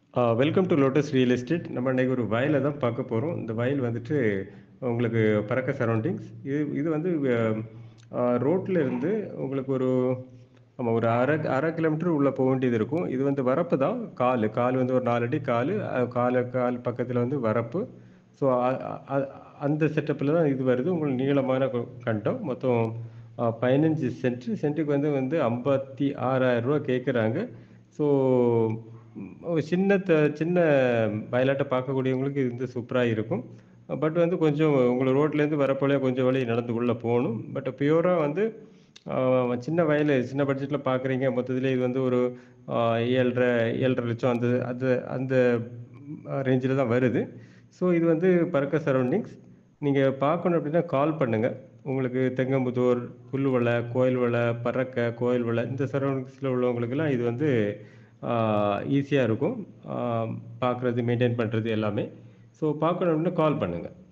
welcome to Lotus real estate நம்ம இன்றைக்கி ஒரு வயலை தான் பார்க்க போகிறோம் இந்த வயல் வந்துட்டு உங்களுக்கு பறக்க சரௌண்டிங்ஸ் இது இது வந்து ரோட்டில் இருந்து உங்களுக்கு ஒரு ஆமாம் ஒரு அரை அரை கிலோமீட்டர் உள்ளே போக வேண்டியது இருக்கும் இது வந்து வரப்பு தான் கால் கால் வந்து ஒரு நாலு அடி கால் கால் கால் பக்கத்தில் வந்து வரப்பு ஸோ அந்த செட்டப்பில் தான் இது வருது உங்களுக்கு நீளமான க- கண்டம் மொத்தம் அஹ், பதினஞ்சு சென்ட் சென்ட்டுக்கு வந்து வந்து ஐம்பத்தி ஆறாயிரம் ரூபா கேட்குறாங்க ஸோ ஒரு சின்ன த சின்ன வயலாட்டை பார்க்கக்கூடியவங்களுக்கு இது வந்து சூப்பராக இருக்கும் பட் வந்து கொஞ்சம் உங்களுக்கு ரோட்லேருந்து வரப்போலே கொஞ்சம் வழி நடந்து உள்ளே போகணும் பட் பியூராக வந்து ஆஹ், சின்ன வயல் சின்ன பட்ஜெட்டில் பார்க்குறீங்க மொத்தத்தில் இது வந்து ஒரு ஆஹ், ஏழரை ஏழரை லட்சம் அந்த அந்த அந்த ரேஞ்சில் தான் வருது ஸோ இது வந்து பறக்க சரௌண்டிங்ஸ் நீங்கள் பார்க்கணும் அப்படின்னா கால் பண்ணுங்கள் உங்களுக்கு தெங்கம்புதூர் புல்லுவளை கோயில்வளை பறக்க கோயில்வளை இந்த சரௌண்டிங்ஸில் உள்ளவங்களுக்கெல்லாம் இது வந்து ஈஸியாக இருக்கும் பார்க்குறது மெயின்டைன் பண்ணுறது எல்லாமே ஸோ பார்க்கணும் அப்படின்னா கால் பண்ணுங்கள்